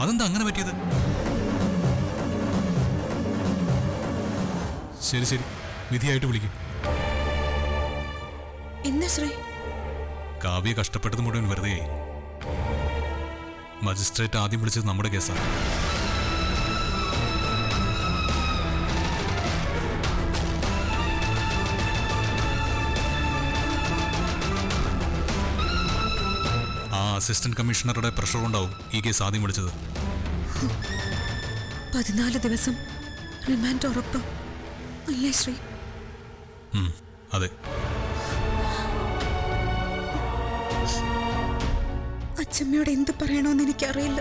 അതെന്താ അങ്ങനെ പറ്റിയത് ശരി ശരി വിധിയായിട്ട് വിളിക്കും എന്താ ശ്രീ കാവ്യ കഷ്ടപ്പെട്ടത് മുഴുവൻ വെറുതെയായി മജിസ്ട്രേറ്റ് ആദ്യം വിളിച്ചത് നമ്മുടെ കേസാണ് ആ അസിസ്റ്റന്റ് കമ്മീഷണറുടെ പ്രഷർ കൊണ്ടാവും ഈ കേസ് ആദ്യം വിളിച്ചത് പതിനാല് ദിവസം റിമാൻഡ് ഉറപ്പ് അല്ലേ ശ്രീ ഉം, അതെ അച്ഛമ്മയോട് എന്ത് പറയണമെന്ന് എനിക്കറിയില്ല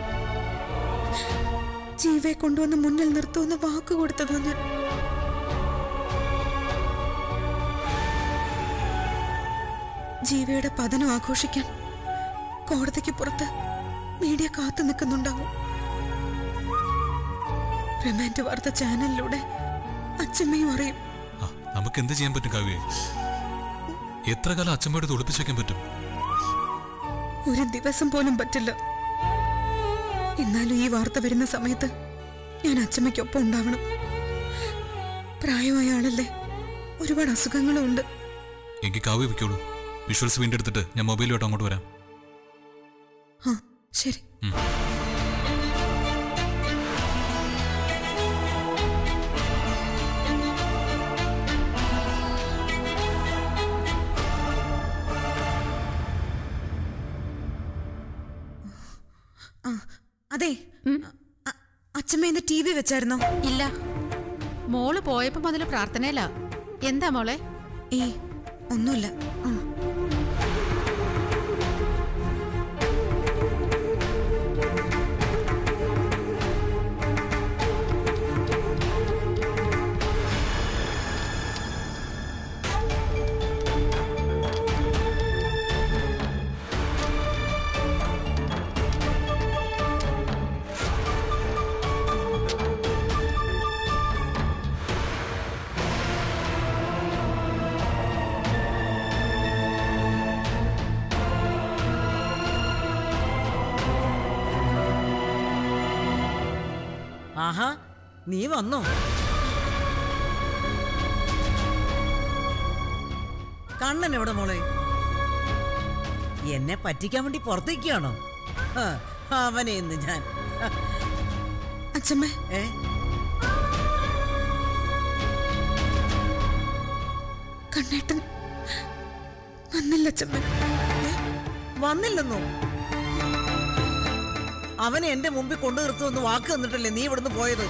ജീവയെ കൊണ്ടുവന്ന് മുന്നിൽ നിർത്തുമെന്ന് വാക്ക് കൊടുത്തതാ ഞാൻ ജീവയുടെ പതനം ആഘോഷിക്കാൻ കോടതിക്ക് പുറത്ത് മീഡിയ കാത്തു നിൽക്കുന്നുണ്ടാവും റിമാൻഡ് വാർത്ത ചാനലിലൂടെ അച്ഛമ്മയും അറിയും ആ, നമുക്ക് എന്ത് ചെയ്യാൻ പറ്റും കാവ്യ എത്ര കാലം അച്ഛമ്മയോട് ഒളിപ്പിച്ചു വെക്കാൻ പറ്റും ഒരു ദിവസം പോലും പറ്റില്ല എന്നാലും ഈ വാർത്ത വരുന്ന സമയത്ത് ഞാൻ അച്ഛമ്മയ്ക്കൊപ്പം ഉണ്ടാവണം പ്രായമായ ആളല്ലേ ഒരുപാട് അസുഖങ്ങളും ഉണ്ട് എങ്കിൽ കാവ്യ വെക്കോളൂ വിഷ്വൽസ് വീണ്ടും എടുത്തിട്ട് ഞാൻ മൊബൈലുമായിട്ട് അങ്ങോട്ട് വരാം ആ ശരി ആ, അതെ അ- അച്ഛമ്മ ഇന്ന് ടി വി വെച്ചായിരുന്നോ ഇല്ല മോള് പോയപ്പോ മുതൽ പ്രാർത്ഥനയിലാ എന്താ മോളെ ഏ ഒന്നുമില്ല ആ. ആഹാ നീ വന്നോ കണ്ണൻ എവിടെ മോളെ എന്നെ പറ്റിക്കാൻ വേണ്ടി പുറത്തേക്കാണോ ആ, അവനെ ഇന്ന് ഞാൻ അച്ഛമ്മ ഏ കണ്ണേട്ടൻ വന്നില്ല അച്ഛമ്മ വന്നില്ലെന്നോ അവനെ എന്റെ മുമ്പിൽ കൊണ്ടു നിർത്തുമെന്ന് വാക്ക് തന്നിട്ടല്ലേ നീ ഇവിടുന്ന് പോയത്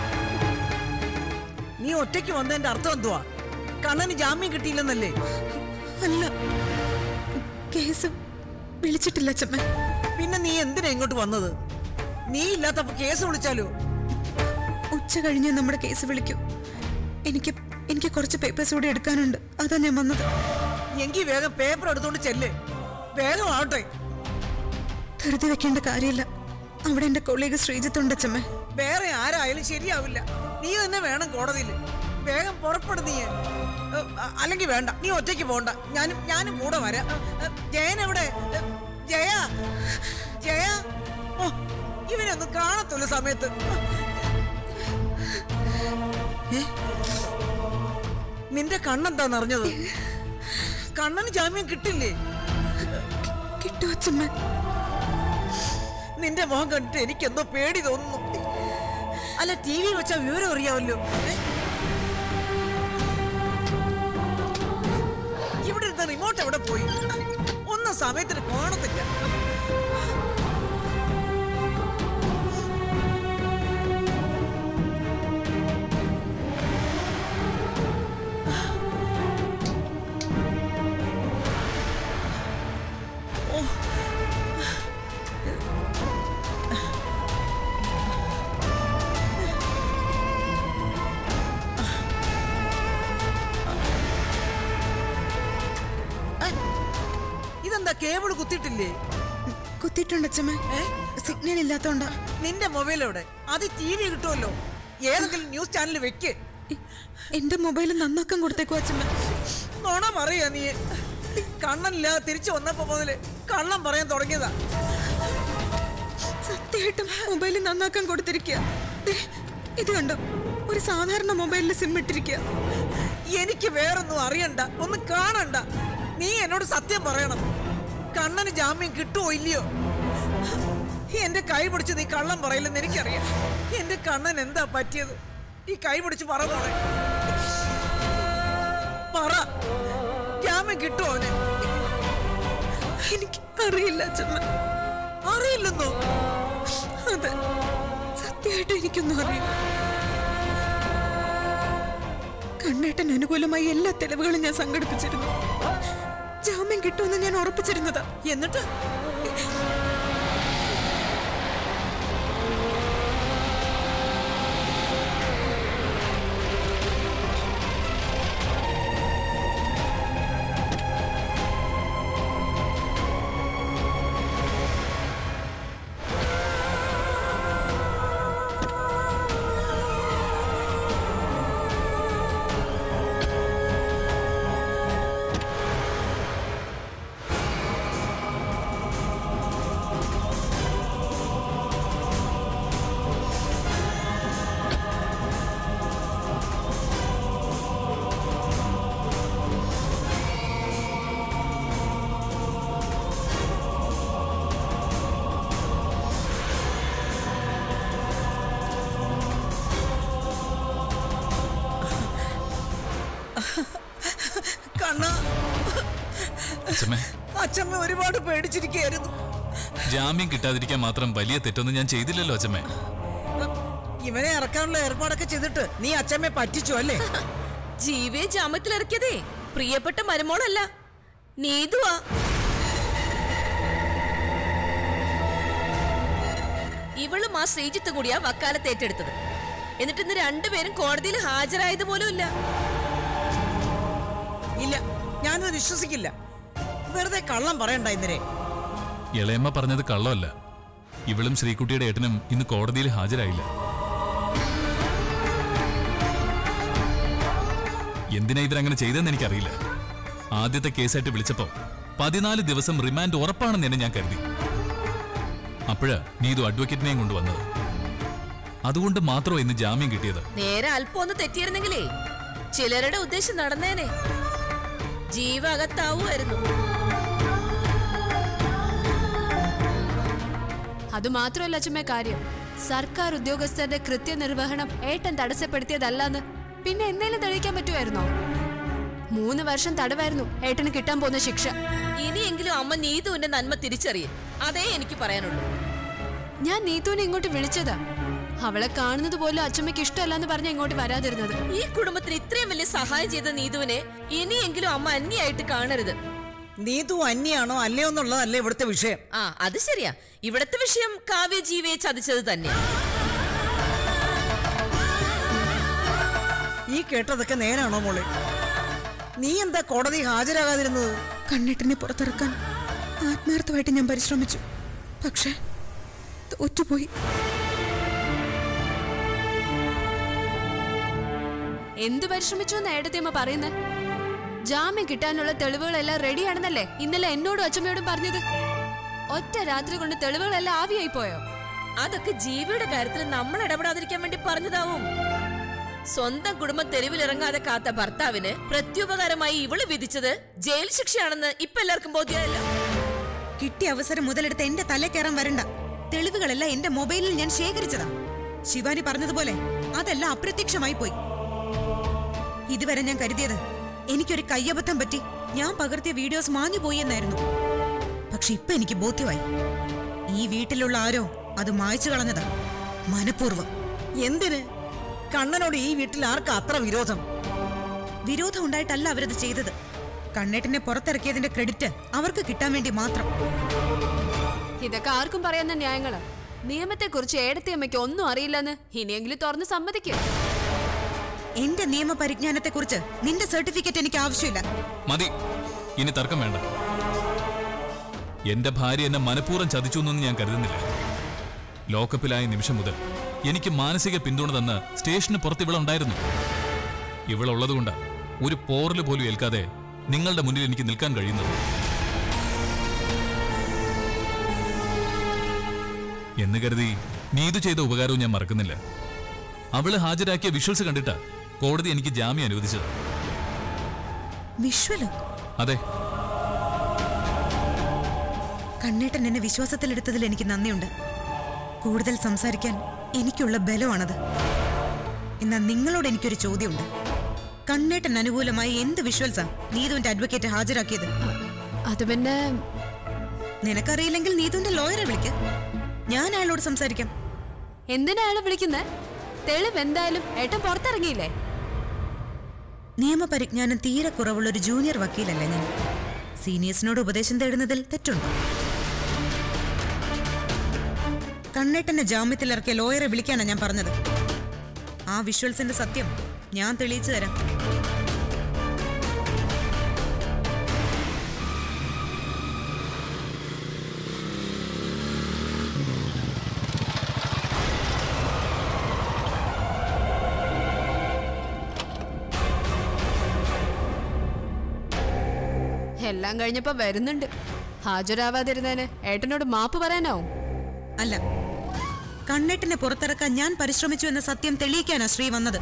നീ ഒറ്റയ്ക്ക് വന്നതിന്റെ അർത്ഥം എന്തുവാ കണ്ണന് ജാമ്യം കിട്ടിയില്ലെന്നല്ലേ അല്ല കേസ് വിളിച്ചിട്ടില്ല അച്ഛമ്മ പിന്നെ നീ എന്തിനാ ഇങ്ങോട്ട് വന്നത് നീ ഇല്ലാത്തപ്പോ കേസ് വിളിച്ചാലോ ഉച്ച കഴിഞ്ഞ് നമ്മുടെ കേസ് വിളിക്കൂ എനിക്ക് എനിക്ക് കുറച്ച് പേപ്പേഴ്സ് കൂടി എടുക്കാനുണ്ട് അതാ ഞാൻ വന്നത് എങ്കി വേഗം പേപ്പർ എടുത്തോണ്ട് ചെല്ല് വേഗം ആവട്ടെ ധൃതി വെക്കേണ്ട കാര്യമില്ല അവിടെ എന്റെ കൊളീഗ് ശ്രീജിത്തുണ്ട് അച്ഛമ്മ വേറെ ആരായാലും ശരിയാവില്ല നീ തന്നെ വേണം കോടതിയിൽ വേഗം പുറപ്പെടു നീ ഏ, അല്ലെങ്കിൽ വേണ്ട നീ ഒറ്റയ്ക്ക് പോണ്ട ഞാനും ഞാനും കൂടെ വരാം ഏ, ജയൻ എവിടെ ഏ, ജയ ജയ ഓ ഇവനൊന്നും കാണത്തുള്ള സമയത്ത് ഏ? നിന്റെ കണ്ണെന്താന്ന് അറിഞ്ഞത് കണ്ണന് ജാമ്യം കിട്ടില്ലേ കിട്ടു അച്ഛമ്മ നിന്റെ മുഖം കണ്ടിട്ട് എനിക്കെന്തോ പേടി തോന്നുന്നു അല്ല ടി വി വെച്ച വിവരം അറിയാമല്ലോ ഏ? ഇവിടെ ഇരുന്ന റിമോട്ട് എവിടെ പോയി ഒന്നും സമയത്തിന് കാണത്തില്ല ഇതെന്താ കേബിൾ കുത്തിയിട്ടില്ലേ കുത്തിയിട്ടുണ്ട് അച്ഛമ്മ സിഗ്നൽ ഇല്ലാത്തോണ്ടാ നിന്റെ മൊബൈൽ എവിടെ അത് ടി വി കിട്ടുമല്ലോ ഏതെങ്കിലും ന്യൂസ് ചാനൽ വെക്ക് എ- എന്റെ മൊബൈൽ നന്നാക്കാൻ കൊടുത്തേക്കോ അച്ഛമ്മ നുണ പറയാ നീ കണ്ണനില്ലാതെ തിരിച്ചു വന്നപ്പോ മുതല് കള്ളം പറയാൻ തുടങ്ങിയതാ സത്യമായിട്ട് സത്യമായിട്ടും മൊബൈൽ നന്നാക്കാൻ കൊടുത്തിരിക്കുക ദേ, ഇത് കണ്ടോ ഒരു സാധാരണ മൊബൈലിൽ സിം ഇട്ടിരിക്കുക എനിക്ക് വേറൊന്നും അറിയണ്ട ഒന്നും കാണണ്ട നീ എന്നോട് സത്യം പറയണം കണ്ണന് ജാമ്യം കിട്ടുമോ ഇല്ലയോ എന്റെ കൈ പിടിച്ച് നീ കള്ളം പറയില്ലെന്ന് എനിക്കറിയാം എന്റെ കണ്ണൻ എന്താ പറ്റിയത് ഈ കൈ പിടിച്ച് പറ മോളെ. പറ ജാമ്യം കിട്ടുമോ അവന് എനിക്ക് അറിയില്ല അച്ഛമ്മ അറിയില്ലെന്നോ അതെ സത്യമായിട്ടും എനിക്കൊന്നും അറിയില്ല കണ്ണേട്ടൻ അനുകൂലമായി എല്ലാ തെളിവുകളും ഞാൻ സംഘടിപ്പിച്ചിരുന്നു ജാമ്യം കിട്ടുമെന്ന് ഞാൻ ഉറപ്പിച്ചിരുന്നതാ എന്നിട്ട് കണ്ണ അച്ഛമ്മേ അച്ഛമ്മ ഒരുപാട് പേടിച്ചിരിക്കുകയായിരുന്നു ജാമ്യം കിട്ടാതിരിക്കാൻ മാത്രം വലിയ തെറ്റൊന്നും ഞാൻ ചെയ്തില്ലല്ലോ അച്ഛമ്മേ ഇവനെ ഇറക്കാനുള്ള ഏർപ്പാടൊക്കെ ചെയ്തിട്ട് നീ അച്ഛമ്മയെ പറ്റിച്ചു അല്ലേ ജീവയെ ജാമത്തിലിറക്കിയതേ പ്രിയപ്പെട്ട മരുമോളല്ല നീതുവാ ഇവളും ആ ശ്രീജിത്ത് കൂടിയാ വക്കാലത്ത് ഏറ്റെടുത്തത് എന്നിട്ട് ഇന്ന് രണ്ടുപേരും കോടതിയിൽ ഹാജരായത് പോലും ഇല്ല ഇല്ല ഞാനത് വിശ്വസിക്കില്ല വെറുതെ കള്ളം പറയണ്ട ഇന്നലെ ഇളയമ്മ പറഞ്ഞത് കള്ളമല്ല ഇവളും ശ്രീകുട്ടിയുടെ ഏട്ടനും ഇന്ന് കോടതിയിൽ ഹാജരായില്ല എന്തിനാ ഇവരങ്ങനെ ചെയ്തെന്ന് എനിക്കറിയില്ല ആദ്യത്തെ കേസായിട്ട് വിളിച്ചപ്പോ പതിനാല് ദിവസം റിമാൻഡ് ഉറപ്പാണെന്ന് തന്നെ ഞാൻ കരുതി അപ്പോഴാ നീതു അഡ്വക്കേറ്റിനെയും കൊണ്ടുവന്നത് അതുകൊണ്ട് മാത്രമോ ഇന്ന് ജാമ്യം കിട്ടിയത് നേരെ അല്പം ഒന്ന് തെറ്റിയിരുന്നെങ്കിലേ ചിലരുടെ ഉദ്ദേശം നടന്നേനെ ജീവ അകത്താവുമായിരുന്നു അതുമാത്രമല്ല അച്ഛമ്മ കാര്യം സർക്കാർ ഉദ്യോഗസ്ഥരുടെ കൃത്യനിർവഹണം ഏട്ടൻ തടസ്സപ്പെടുത്തിയതല്ലാന്ന് പിന്നെ എന്തേലും തെളിയിക്കാൻ പറ്റുമായിരുന്നോ മൂന്ന് വർഷം തടവായിരുന്നു ഏട്ടന് കിട്ടാൻ പോകുന്ന ശിക്ഷ ഇനിയെങ്കിലും അമ്മ നീതുവിന്റെ നന്മ തിരിച്ചറിയും അതേ എനിക്ക് പറയാനുള്ളൂ ഞാൻ നീത്തുവിനെ ഇങ്ങോട്ട് വിളിച്ചതാ അവളെ കാണുന്നത് പോലും അച്ഛമ്മയ്ക്ക് ഇഷ്ടമല്ലെന്ന് പറഞ്ഞ ഇങ്ങോട്ട് വരാതിരുന്നത് ഈ കുടുംബത്തിന് ഇത്രയും വലിയ സഹായം ചെയ്ത നീതുവിനെ ഇനിയെങ്കിലും അമ്മ അന്യായിട്ട് കാണരുത് നീതു അന്യാണോ അല്ലയോ എന്നുള്ളതല്ലേ ഇവിടുത്തെ വിഷയം ആ അത് ശരിയാ ഇവിടത്തെ വിഷയം കാവ്യ ജീവയെ ചതിച്ചത് തന്നെയാ ഈ കേട്ടതൊക്കെ നേരാണോ മോളെ നീ എന്താ കോടതി ഹാജരാകാതിരുന്നത് കണ്ണേട്ടനെ പുറത്തിറക്കാൻ ആത്മാർത്ഥമായിട്ട് ഞാൻ പരിശ്രമിച്ചു പക്ഷേ തോറ്റുപോയി എന്തു പരിശ്രമിച്ചു എന്ന് ഏടത്തിയമ്മ പറയുന്നത് ജാമ്യം കിട്ടാനുള്ള തെളിവുകളെല്ലാം റെഡിയാണെന്നല്ലേ ഇന്നലെ എന്നോടും അച്ഛമ്മയോടും പറഞ്ഞത് ഒറ്റ രാത്രി കൊണ്ട് തെളിവുകളെല്ലാം ആവിയായി പോയോ അതൊക്കെ ജീവിയുടെ കാര്യത്തിൽ നമ്മൾ ഇടപെടാതിരിക്കാൻ വേണ്ടി പറഞ്ഞതാവും സ്വന്തം കുടുംബം തെരുവിലിറങ്ങാതെ കാത്ത ഭർത്താവിന് പ്രത്യുപകാരമായി ഇവള് വിധിച്ചത് ജയിൽ ശിക്ഷയാണെന്ന് ഇപ്പൊ എല്ലാവർക്കും ബോധ്യമായല്ലോ കിട്ടിയ അവസരം മുതലെടുത്ത് എന്റെ തലേ കയറാൻ വരണ്ട തെളിവുകളെല്ലാം എന്റെ മൊബൈലിൽ ഞാൻ ശേഖരിച്ചതാ ശിവാനി പറഞ്ഞതുപോലെ അതെല്ലാം അപ്രത്യക്ഷമായി പോയി ഇതുവരെ ഞാൻ കരുതിയത് എനിക്കൊരു കയ്യബദ്ധം പറ്റി ഞാൻ പകർത്തിയ വീഡിയോസ് മാഞ്ഞു പോയി എന്നായിരുന്നു പക്ഷെ ഇപ്പൊ എനിക്ക് ബോധ്യമായി ഈ വീട്ടിലുള്ള ആരോ അത് മായ്ച്ചു കളഞ്ഞതാ മനഃപൂർവ്വം എന്തിന് കണ്ണനോട് ഈ വീട്ടിൽ ആർക്കാ അത്ര വിരോധം വിരോധം ഉണ്ടായിട്ടല്ല അവരത് ചെയ്തത് കണ്ണേട്ടിനെ പുറത്തിറക്കിയതിന്റെ ക്രെഡിറ്റ് അവർക്ക് കിട്ടാൻ വേണ്ടി മാത്രം ഇതൊക്കെ ആർക്കും പറയാവുന്ന ന്യായങ്ങള് നിയമത്തെക്കുറിച്ച് ഏടത്തിയമ്മയ്ക്ക് ഒന്നും അറിയില്ലെന്ന് ഇനിയെങ്കിലും തുറന്ന് സമ്മതിക്കും എന്റെ നിയമ പരിജ്ഞാനത്തെക്കുറിച്ച് നിന്റെ സർട്ടിഫിക്കറ്റ് എനിക്ക് ആവശ്യമില്ല മതി ഇനി തർക്കം വേണ്ട എന്റെ ഭാര്യ എന്നെ മനഃപൂർവ്വം ചതിച്ചു എന്നൊന്നും ഞാൻ കരുതുന്നില്ല ലോക്കപ്പിലായ നിമിഷം മുതൽ എനിക്ക് മാനസിക പിന്തുണ തന്ന് സ്റ്റേഷന് പുറത്ത് ഇവളുണ്ടായിരുന്നു ഇവളുള്ളതുകൊണ്ടാ ഒരു പോറല് പോലും ഏൽക്കാതെ നിങ്ങളുടെ മുന്നിൽ എനിക്ക് നിൽക്കാൻ കഴിയുന്നത് എന്ന് കരുതി നീതു ചെയ്ത ഉപകാരവും ഞാൻ മറക്കുന്നില്ല അവള് ഹാജരാക്കിയ വിഷ്വൽസ് കണ്ടിട്ടാ കോടതി എനിക്ക് ജാമ്യം അനുവദിച്ചത് വിഷ്വലോ അതെ കണ്ണേട്ടൻ എന്നെ വിശ്വാസത്തിലെടുത്തതിൽ എനിക്ക് നന്ദിയുണ്ട് കൂടുതൽ സംസാരിക്കാൻ എനിക്കുള്ള ബലമാണത് എന്നാൽ നിങ്ങളോട് എനിക്കൊരു ചോദ്യമുണ്ട് കണ്ണേട്ടൻ അനുകൂലമായി എന്ത് വിഷ്വൽസാ നീതുവിന്റെ അഡ്വക്കേറ്റ് ഹാജരാക്കിയത് അത് പിന്നെ നിനക്കറിയില്ലെങ്കിൽ നീതുവിന്റെ ലോയറെ വിളിക്ക് ഞാൻ അയാളോട് സംസാരിക്കാം എന്തിനാ അയാളെ വിളിക്കുന്നേ തെളിവ് എന്തായാലും ഏട്ടൻ പുറത്തിറങ്ങിയില്ലേ നിയമപരിജ്ഞാനം തീരെ കുറവുള്ള ഒരു ജൂനിയർ വക്കീലല്ല ഞാൻ സീനിയേഴ്സിനോട് ഉപദേശം തേടുന്നതിൽ തെറ്റുണ്ടോ കണ്ണേട്ടന്റെ ജാമ്യത്തിലിറക്കിയ ലോയറെ വിളിക്കാനാ ഞാൻ പറഞ്ഞത് ആ വിഷ്വൽസിന്റെ സത്യം ഞാൻ തെളിയിച്ചു തരാം എല്ലാം കഴിഞ്ഞപ്പോ വരുന്നുണ്ട് ഹാജരാവാതിരുന്നതിന് ഏട്ടനോട് മാപ്പ് പറയാനാവും അല്ല കണ്ണേട്ടനെ പുറത്തിറക്കാൻ ഞാൻ പരിശ്രമിച്ചു എന്ന സത്യം തെളിയിക്കാനാ ശ്രീ വന്നത്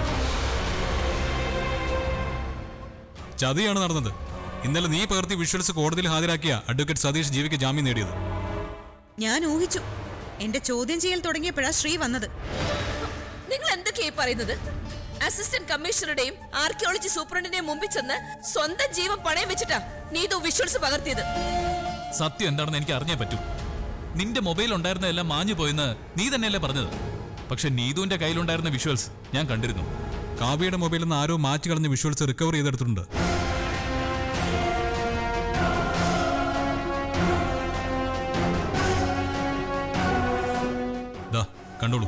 ചതിയാണ് നടന്നത് ഇന്നലെ നീ പകർത്തി വിഷ്വൽസ് കോടതിയിൽ ഹാജരാക്കിയ അഡ്വക്കേറ്റ് സതീഷ് ജീവിക്ക് ജാമ്യം നേടിയത് ഞാൻ ഊഹിച്ചു എന്റെ ചോദ്യം ചെയ്യൽ തുടങ്ങിയപ്പോഴാ ശ്രീ വന്നത് നിങ്ങൾ എന്തൊക്കെയായി പറയുന്നത് അസിസ്റ്റന്റ് കമ്മീഷണറുടെയും ആർക്കിയോളജി സൂപ്രണ്ടിന്റെയും മുമ്പിൽ ചെന്ന് സ്വന്തം ജീവൻ പണയം വെച്ചിട്ടാ നീതു വിഷ്വൽസ് പകർത്തിയത് സത്യം എന്താണെന്ന് എനിക്ക് അറിഞ്ഞേ പറ്റൂ നിന്റെ മൊബൈൽ ഉണ്ടായിരുന്നതെല്ലാം മാഞ്ഞു പോയെന്ന് നീ തന്നെയല്ലേ പറഞ്ഞത് പക്ഷെ നീതുവിന്റെ കയ്യിലുണ്ടായിരുന്ന വിഷ്വൽസ് ഞാൻ കണ്ടിരുന്നു കാവ്യയുടെ മൊബൈലിൽ നിന്ന് ആരോ മാറ്റി കളഞ്ഞ വിഷ്വൽസ് റിക്കവർ ചെയ്തെടുത്തിട്ടുണ്ട് ദാ കണ്ടോളൂ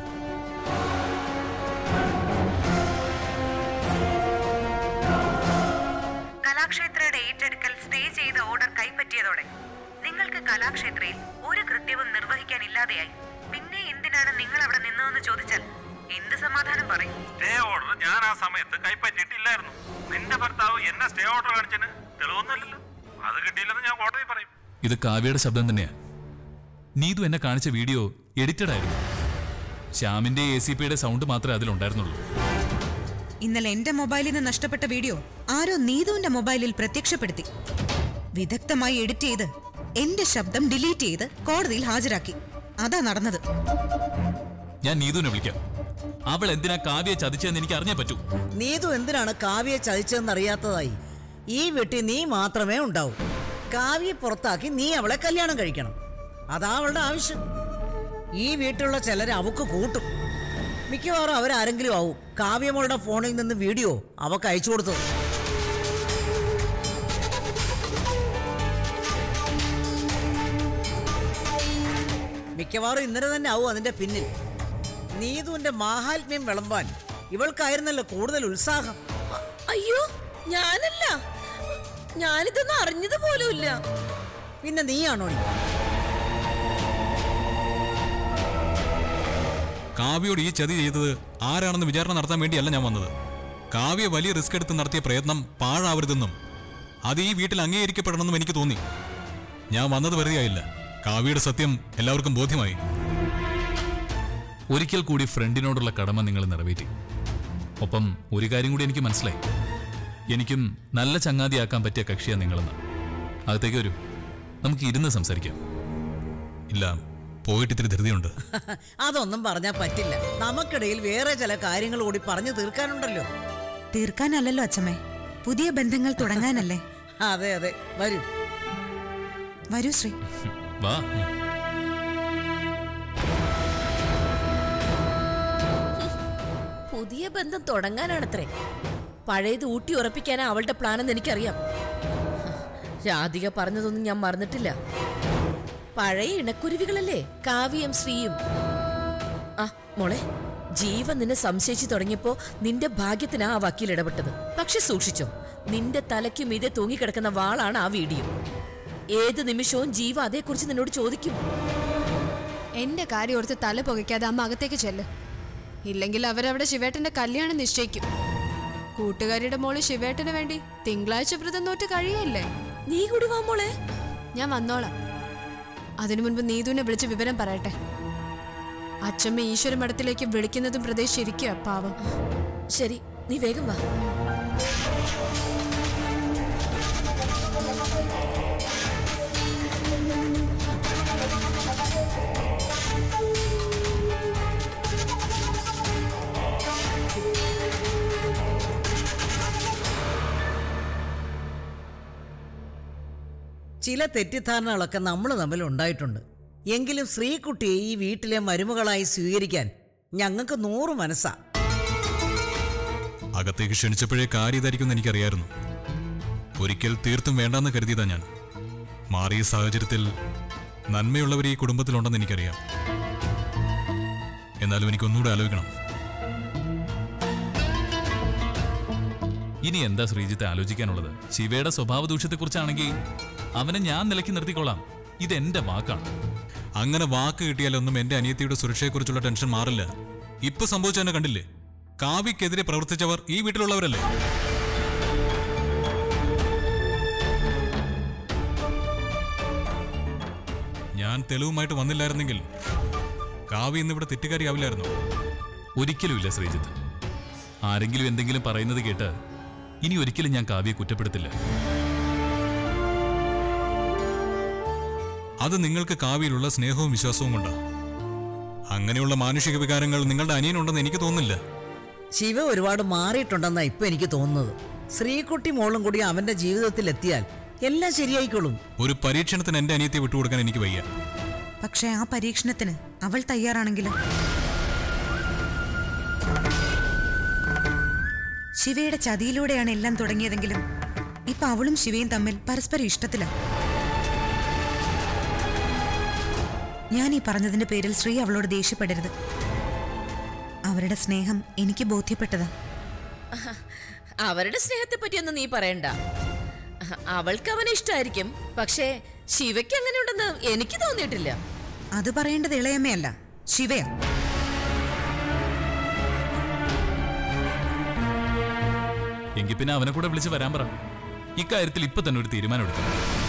കലാക്ഷേത്രയുടെ ഏറ്റെടുക്കൽ സ്റ്റേ ചെയ്ത ഓർഡർ കൈപ്പറ്റിയതോടെ നിങ്ങൾക്ക് കലാക്ഷേത്രയിൽ ഒരു കൃത്യവും നിർവഹിക്കാനില്ലാതെയായി പിന്നെ എന്തിനാണ് നിങ്ങൾ അവിടെ നിന്നതെന്ന് ചോദിച്ചാൽ എന്ത് സമാധാനം പറയും സ്റ്റേ ഓർഡർ ഞാൻ ആ സമയത്ത് കൈപ്പറ്റിയിട്ടില്ലായിരുന്നു നിന്റെ ഭർത്താവ് എന്നെ സ്റ്റേ ഓർഡർ കാണിച്ചതിന് തെളിവൊന്നുമില്ലല്ലോ അത് കിട്ടിയില്ലെന്ന് ഞാൻ കോടതി പറയും ഇത് കാവ്യയുടെ ശബ്ദം തന്നെയാ നീതു എന്നെ കാണിച്ച വീഡിയോ എഡിറ്റഡ് ആയിരുന്നു ശ്യാമിന്റെ എ സി പിയുടെ സൗണ്ട് മാത്രമേ അതിലുണ്ടായിരുന്നുള്ളൂ ഇന്നലെ എന്റെ മൊബൈലിൽ നിന്ന് നഷ്ടപ്പെട്ട വീഡിയോ ആരോ നീതുവിന്റെ മൊബൈലിൽ പ്രത്യക്ഷപ്പെടുത്തി വിദഗ്ധമായി എഡിറ്റ് ചെയ്ത് എന്റെ ശബ്ദം ഡിലീറ്റ് ചെയ്ത് കോടതിയിൽ ഹാജരാക്കി അതാ നടന്നത് ഞാൻ നീതുവിനെ വിളിക്കാം അവൾ എന്തിനാ കാവ്യയെ ചതിച്ചതെന്ന് എനിക്ക് അറിഞ്ഞേ പറ്റൂ നീതു എന്തിനാണ് കാവ്യയെ ചതിച്ചതെന്ന് അറിയാത്തതായി ഈ വീട്ടിൽ നീ മാത്രമേ ഉണ്ടാവൂ കാവ്യയെ പുറത്താക്കി നീ അവളെ കല്യാണം കഴിക്കണം അതാ അവളുടെ ആവശ്യം ഈ വീട്ടിലുള്ള ചിലരെ അവക്ക് കൂട്ടും മിക്കവാറും അവരാരെങ്കിലും ആവും കാവ്യമോളുടെ ഫോണിൽ നിന്ന് വീഡിയോ അവക്ക് അയച്ചു കൊടുത്തത് മിക്കവാറും ഇന്നലെ തന്നെ ആവും അതിന്റെ പിന്നിൽ നീതുവിന്റെ മാഹാത്മ്യം വിളമ്പാൻ ഇവൾക്കായിരുന്നല്ലോ കൂടുതൽ ഉത്സാഹം അ- അയ്യോ ഞാനല്ല ഞാനിതൊന്നും അറിഞ്ഞത് പോലുമില്ല പിന്നെ നീയാണോ നീ? കാവ്യയോട് ഈ ചതി ചെയ്തത് ആരാണെന്ന് വിചാരണ നടത്താൻ വേണ്ടിയല്ല ഞാൻ വന്നത് കാവ്യ വലിയ റിസ്ക് എടുത്ത് നടത്തിയ പ്രയത്നം പാഴാവരുതെന്നും അത് ഈ വീട്ടിൽ അംഗീകരിക്കപ്പെടണമെന്നും എനിക്ക് തോന്നി ഞാൻ വന്നത് വെറുതെയായില്ല കാവ്യയുടെ സത്യം എല്ലാവർക്കും ബോധ്യമായി ഒരിക്കൽ കൂടി ഫ്രണ്ടിനോടുള്ള കടമ നിങ്ങൾ നിറവേറ്റി ഒപ്പം ഒരു കാര്യം കൂടി എനിക്ക് മനസ്സിലായി എനിക്കും നല്ല ചങ്ങാതിയാക്കാൻ പറ്റിയ കക്ഷിയാണ് നിങ്ങളെന്ന് അകത്തേക്ക് വരൂ നമുക്ക് ഇരുന്ന് സംസാരിക്കാം ഇല്ല പോയിട്ട് ഇത്തിരി ധൃതിയുണ്ട് അതൊന്നും പറഞ്ഞാൽ പറ്റില്ല നമുക്കിടയിൽ വേറെ ചില കാര്യങ്ങൾ കൂടി പറഞ്ഞു തീർക്കാനുണ്ടല്ലോ തീർക്കാനല്ലല്ലോ അച്ഛമ്മേ പുതിയ ബന്ധങ്ങൾ തുടങ്ങാനല്ലേ അതെ അതെ വരൂ വരൂ ശ്രീ വാ പുതിയ ബന്ധം തുടങ്ങാനാണത്രേ പഴയത് ഊട്ടി ഉറപ്പിക്കാനാ അവളുടെ പ്ലാനെന്ന് എനിക്കറിയാം രാധിക പറഞ്ഞതൊന്നും ഞാൻ മറന്നിട്ടില്ല പഴയ ഇണക്കുരുവികളല്ലേ കാവ്യം ശ്രീയും ആ മോളെ ജീവൻ നിന്നെ സംശയിച്ചു തുടങ്ങിയപ്പോ നിന്റെ ഭാഗ്യത്തിനാ ആ വക്കീൽ ഇടപെട്ടത് പക്ഷെ സൂക്ഷിച്ചോ നിന്റെ തലയ്ക്ക് മീതെ തൂങ്ങിക്കിടക്കുന്ന വാളാണ് ആ വീഡിയോ ഏത് നിമിഷവും ജീവ അതേക്കുറിച്ച് നിന്നോട് ചോദിക്കും എന്റെ കാര്യം ഓർത്ത് തല പുകയ്ക്കാതെ അമ്മ അകത്തേക്ക് ചെല്ല് ഇല്ലെങ്കിൽ അവരവിടെ ശിവേട്ടന്റെ കല്യാണം നിശ്ചയിക്കും കൂട്ടുകാരിയുടെ മോള് ശിവേട്ടന് വേണ്ടി തിങ്കളാഴ്ച വ്രതം നോറ്റ് കഴിയല്ലേ നീ കൂടി വാ മോളെ ഞാൻ വന്നോളാം അതിനു മുൻപ് നീതുവിനെ വിളിച്ച് വിവരം പറയട്ടെ അച്ഛമ്മ ഈശ്വര മഠത്തിലേക്ക് വിളിക്കുന്നതും പ്രതീക്ഷിച്ചിരിക്കുക പാവം ശരി നീ വേഗം വാ ചില തെറ്റിദ്ധാരണകളൊക്കെ നമ്മൾ തമ്മിൽ ഉണ്ടായിട്ടുണ്ട് എങ്കിലും ശ്രീകുട്ടിയെ ഈ വീട്ടിലെ മരുമകളായി സ്വീകരിക്കാൻ ഞങ്ങൾക്ക് നൂറ് മനസ്സാ അകത്തേക്ക് ക്ഷണിച്ചപ്പോഴേ കാര്യം ഇതായിരിക്കും എനിക്കറിയായിരുന്നു ഒരിക്കൽ തീർത്തും വേണ്ടെന്ന് കരുതിയതാ ഞാൻ മാറിയ സാഹചര്യത്തിൽ നന്മയുള്ളവർ ഈ കുടുംബത്തിലുണ്ടെന്ന് എനിക്കറിയാം എന്നാലും എനിക്കൊന്നുകൂടെ ആലോചിക്കണം ഇനി എന്താ ശ്രീജിത്ത് ആലോചിക്കാനുള്ളത് ശിവയുടെ സ്വഭാവ ദൂഷ്യത്തെക്കുറിച്ചാണെങ്കിൽ അവനെ ഞാൻ നിലയ്ക്ക് നിർത്തിക്കൊള്ളാം ഇതെന്റെ വാക്കാണ് അങ്ങനെ വാക്ക് കിട്ടിയാലൊന്നും എന്റെ അനിയത്തിയുടെ സുരക്ഷയെക്കുറിച്ചുള്ള ടെൻഷൻ മാറില്ല ഇപ്പൊ സംഭവിച്ചെന്നെ കണ്ടില്ലേ കാവ്യക്കെതിരെ പ്രവർത്തിച്ചവർ ഈ വീട്ടിലുള്ളവരല്ലേ ഞാൻ തെളിവുമായിട്ട് വന്നില്ലായിരുന്നെങ്കിൽ കാവ്യ ഇന്നിവിടെ തെറ്റുകാരിയാവില്ലായിരുന്നു ഒരിക്കലുമില്ല ശ്രീജിത്ത് ആരെങ്കിലും എന്തെങ്കിലും പറയുന്നത് കേട്ട് ഇനി ഒരിക്കലും ഞാൻ കാവ്യെ കുറ്റപ്പെടുത്തില്ല അത് നിങ്ങൾക്ക് കാവ്യയിലുള്ള സ്നേഹവും വിശ്വാസവും കൊണ്ടാണ് അങ്ങനെയുള്ള മാനുഷിക വികാരങ്ങൾ നിങ്ങളുടെ അനിയനുണ്ടെന്ന് എനിക്ക് തോന്നുന്നില്ല ശിവ ഒരുപാട് മാറിയിട്ടുണ്ടെന്നാ ഇപ്പൊ എനിക്ക് തോന്നുന്നത് ശ്രീകുട്ടി മോളും കൂടി അവന്റെ ജീവിതത്തിൽ എത്തിയാൽ എല്ലാം ശരിയായിക്കോളും ഒരു പരീക്ഷണത്തിന് എന്റെ അനിയത്തെ വിട്ടുകൊടുക്കാൻ എനിക്ക് വയ്യ പക്ഷേ ആ പരീക്ഷണത്തിന് അവൾ തയ്യാറാണെങ്കിലും ശിവയുടെ ചതിയിലൂടെയാണ് എല്ലാം തുടങ്ങിയതെങ്കിലും ഇപ്പൊ അവളും ശിവയും തമ്മിൽ പരസ്പരം ഇഷ്ടത്തിലാണ് ഞാൻ ഈ പറഞ്ഞതിന്റെ പേരിൽ ശ്രീ അവളോട് ദേഷ്യപ്പെടരുത് അവരുടെ സ്നേഹം എനിക്ക് ബോധ്യപ്പെട്ടതാ അവരുടെ സ്നേഹത്തെ പറ്റിയൊന്നും നീ പറയണ്ട അവൾക്ക് അവനെ ഇഷ്ടമായിരിക്കും പക്ഷേ ശിവയ്ക്ക് അങ്ങനെ ഉണ്ടെന്ന് എനിക്ക് തോന്നിയിട്ടില്ല അത് പറയേണ്ടത് ഇളയമ്മയല്ല ശിവയാ എങ്കിൽ പിന്നെ അവനെ കൂടെ വിളിച്ച് വരാൻ പറ ഇക്കാര്യത്തിൽ ഇപ്പൊ തന്നെ ഒരു തീരുമാനം എടുത്തു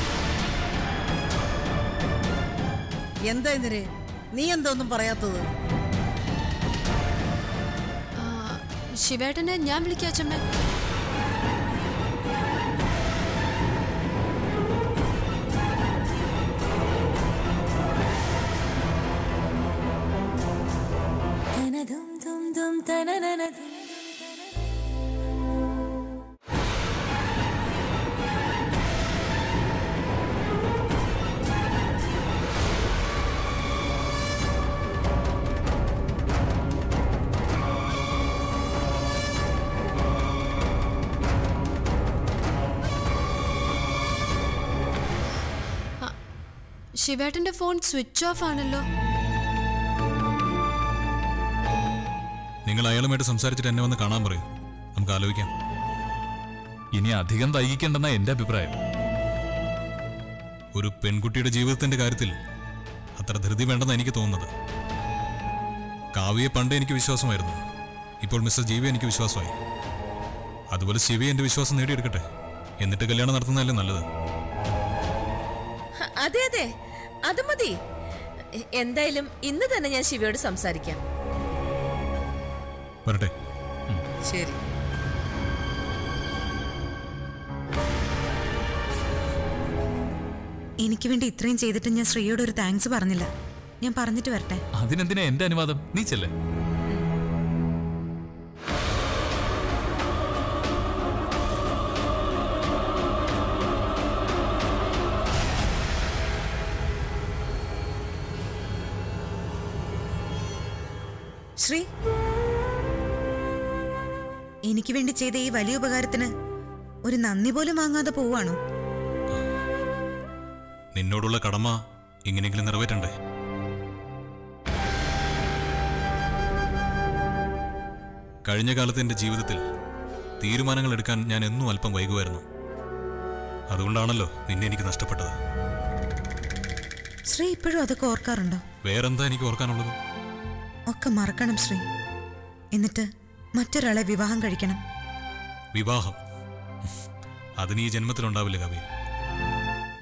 എന്താ ഇതിന് നീ എന്താ ഒന്നും പറയാത്തത് ആ, ശിവേട്ടനെ ഞാൻ വിളിക്കാം അച്ഛമ്മ ശിവേട്ടന്റെ ഫോൺ സ്വിച്ച് ഓഫ് ആണല്ലോ നിങ്ങൾ അയാളുമായിട്ട് സംസാരിച്ചിട്ട് എന്നെ വന്ന് കാണാൻ പറയൂ നമുക്ക് ആലോചിക്കാം ഇനി അധികം വൈകിക്കണ്ടെന്ന എന്റെ അഭിപ്രായം ഒരു പെൺകുട്ടിയുടെ ജീവിതത്തിന്റെ കാര്യത്തിൽ അത്ര ധൃതി വേണ്ടെന്ന് എനിക്ക് തോന്നുന്നത് കാവ്യയെ പണ്ട് എനിക്ക് വിശ്വാസമായിരുന്നു ഇപ്പോൾ മിസ്റ്റർ ജീവി എനിക്ക് വിശ്വാസമായി അതുപോലെ ശിവി എന്റെ വിശ്വാസം നേടിയെടുക്കട്ടെ എന്നിട്ട് കല്യാണം നടത്തുന്നതല്ലേ നല്ലത് ഹ, അതെ അതെ അത് മതി എ- എന്തായാലും ഇന്ന് തന്നെ ഞാൻ ശിവയോട് സംസാരിക്കാം വരട്ടെ ശരി എനിക്ക് വേണ്ടി ഇത്രയും ചെയ്തിട്ട് ഞാൻ ശ്രീയോട് ഒരു താങ്ക്സ് പറഞ്ഞില്ല ഞാൻ പറഞ്ഞിട്ട് വരട്ടെ അതിനെന്തിനാ എന്റെ അനുവാദം നീ ചെല്ലേ ശ്രീ എനിക്ക് വേണ്ടി ചെയ്ത ഈ വലിയ ഉപകാരത്തിന് ഒരു നന്ദി പോലും വാങ്ങാതെ പോവാണോ നിന്നോടുള്ള കടമ ഇങ്ങനെയെങ്കിലും നിറവേറ്റണ്ടേ കഴിഞ്ഞ കാലത്ത് എൻ്റെ ജീവിതത്തിൽ തീരുമാനങ്ങൾ എടുക്കാൻ ഞാൻ എന്നും അല്പം വൈകുമായിരുന്നു അതുകൊണ്ടാണല്ലോ നിന്നെ എനിക്ക് നഷ്ടപ്പെട്ടത് ശ്രീ ഇപ്പോഴും അതൊക്കെ ഓർക്കാറുണ്ടോ വേറെന്താ എനിക്ക് ഓർക്കാനുള്ളത് ഒക്കെ മറക്കണം ശ്രീ എന്നിട്ട് മറ്റൊരാളെ വിവാഹം കഴിക്കണം വിവാഹം അതിന് ഈ ജന്മത്തിലുണ്ടാവില്ല കവി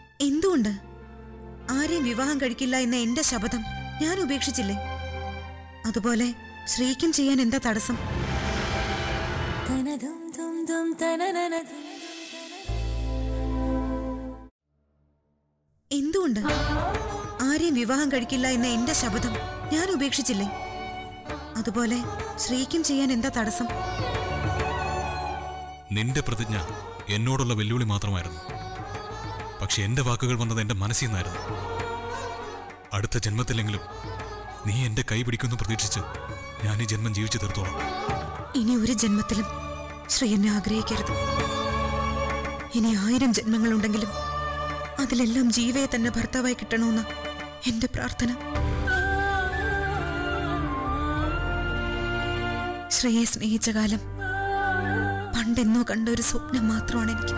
എന്തുകൊണ്ട് ആരെയും വിവാഹം കഴിക്കില്ല എന്ന എന്റെ ശപഥം ഞാൻ ഉപേക്ഷിച്ചില്ലേ അതുപോലെ ശ്രീക്കും ചെയ്യാൻ എന്താ തടസ്സം എന്തുകൊണ്ട് ആരെയും വിവാഹം കഴിക്കില്ല എന്ന എന്റെ ശപഥം ഞാൻ ഉപേക്ഷിച്ചില്ലേ അതുപോലെ ശ്രീക്കും ചെയ്യാൻ എന്താ തടസ്സം നിന്റെ പ്രതിജ്ഞ എന്നോടുള്ള വെല്ലുവിളി മാത്രമായിരുന്നു പക്ഷെ എന്റെ വാക്കുകൾ വന്നത് എന്റെ മനസ്സിൽ നിന്നായിരുന്നു അടുത്ത ജന്മത്തിലെങ്കിലും നീ എന്റെ കൈ പിടിക്കുന്നു പ്രതീക്ഷിച്ച് ഞാൻ ഈ ജന്മം ജീവിച്ചു തീർത്തോളാം ഇനി ഒരു ജന്മത്തിലും ശ്രീ എന്നെ ആഗ്രഹിക്കരുത് ഇനി ആയിരം ജന്മങ്ങളുണ്ടെങ്കിലും അതിലെല്ലാം ജീവയെ തന്നെ ഭർത്താവായി കിട്ടണമെന്ന് എന്റെ പ്രാർത്ഥന ശ്രീയെ സ്നേഹിച്ച കാലം പണ്ടെന്നോ കണ്ട ഒരു സ്വപ്നം മാത്രമാണ് എനിക്ക്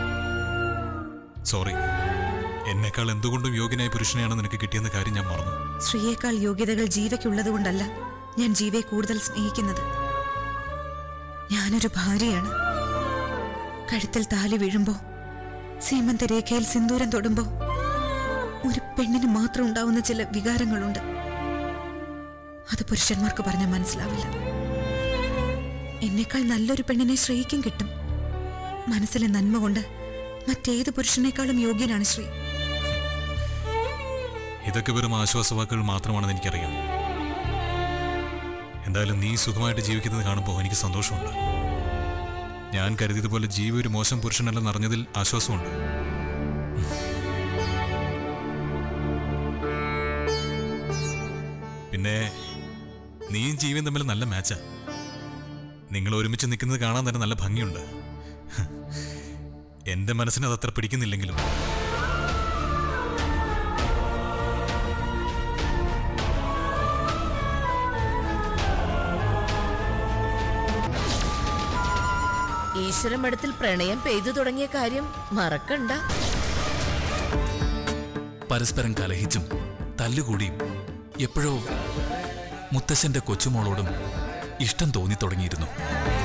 സോറി എന്നെക്കാൾ എന്തുകൊണ്ടും യോഗ്യനായ പുരുഷനെയാണ് നിനക്ക് കിട്ടിയെന്ന കാര്യം ഞാൻ മറന്നു ശ്രീയേക്കാൾ യോഗ്യതകൾ ജീവയ്ക്കുള്ളതുകൊണ്ടല്ല ഞാൻ ജീവയെ കൂടുതൽ സ്നേഹിക്കുന്നത് ഞാനൊരു ഭാര്യയാണ് കഴുത്തിൽ താലി വീഴുമ്പോ സീമന്ത രേഖയിൽ സിന്ദൂരം തൊടുമ്പോ ഒരു പെണ്ണിന് മാത്രം ഉണ്ടാവുന്ന ചില വികാരങ്ങളുണ്ട് അത് പുരുഷന്മാർക്ക് പറഞ്ഞാൽ മനസ്സിലാവില്ല എന്നേക്കാൾ നല്ലൊരു പെണ്ണിനെ ശ്രീക്കും കിട്ടും മനസ്സിലെ നന്മ കൊണ്ട് മറ്റേത് പുരുഷനേക്കാളും യോഗ്യനാണ് ശ്രീ ഇതൊക്കെ വെറും ആശ്വാസവാക്കുകൾ മാത്രമാണെന്ന് എനിക്കറിയാം എന്തായാലും നീ സുഖമായിട്ട് ജീവിക്കുന്നത് കാണുമ്പോൾ എനിക്ക് സന്തോഷമുണ്ട് ഞാൻ കരുതിയതുപോലെ ജീവ ഒരു മോശം പുരുഷനല്ലെന്ന് അറിഞ്ഞതിൽ ആശ്വാസമുണ്ട് പിന്നെ നീയും ജീവൻ തമ്മിൽ നല്ല മാച്ചാ നിങ്ങൾ ഒരുമിച്ച് നിൽക്കുന്നത് കാണാൻ തന്നെ നല്ല ഭംഗിയുണ്ട് എന്റെ മനസ്സിന് അതത്ര പിടിക്കുന്നില്ലെങ്കിലും ഈശ്വരമഠത്തിൽ പ്രണയം പെയ്തു തുടങ്ങിയ കാര്യം മറക്കണ്ട പരസ്പരം കലഹിച്ചും തല്ലുകൂടിയും എപ്പോഴോ മുത്തശ്ശന്റെ കൊച്ചുമോളോടും ഇഷ്ടം തോന്നി തുടങ്ങിയിരുന്നു